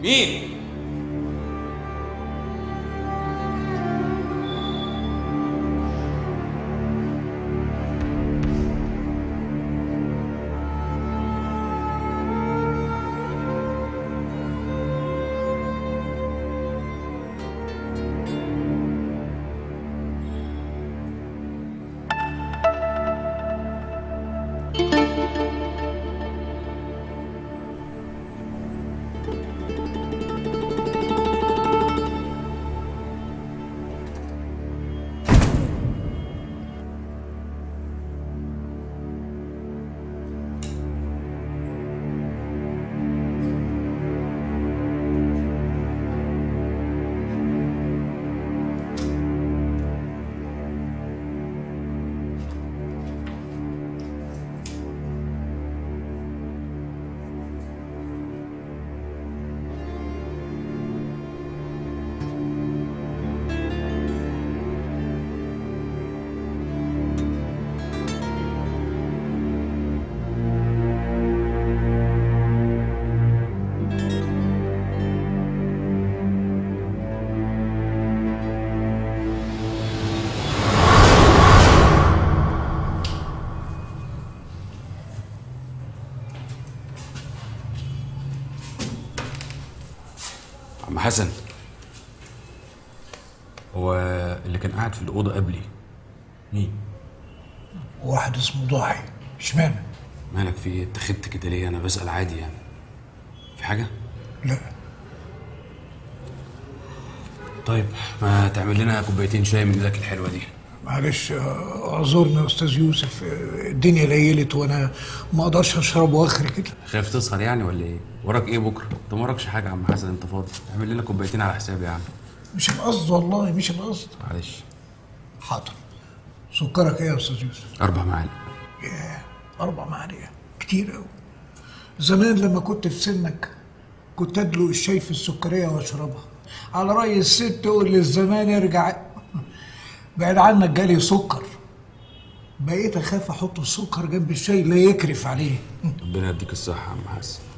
مين عم حسن هو اللي كان قاعد في الأوضة قبلي مين؟ واحد اسمه ضاحي اشمعنى؟ مالك في ايه؟ اتخذت كده ليه؟ أنا بسأل عادي يعني في حاجة؟ لا طيب ما تعمل لنا كوبايتين شاي من ايدك الحلوة دي معلش آه، اعذرني يا استاذ يوسف آه، الدنيا ليلت وانا ما اقدرش اشرب واخر كده خايف تسهر يعني ولا ايه؟ وراك ايه بكرة؟ انت ما وراكش حاجة يا عم حسن انت فاضي اعمل لنا كوبايتين على حسابي يا عم مش القصد والله مش القصد معلش حاضر سكرك ايه يا استاذ يوسف؟ أربع معالق ياه اربع معالق كتير قوي زمان لما كنت في سنك كنت ادلق الشاي في السكريه واشربها على راي الست تقول للزمان ارجع بعد عنك جالي سكر بقيت اخاف احط السكر جنب الشاي لا يكرف عليه ربنا يديك الصحة يا عم حسن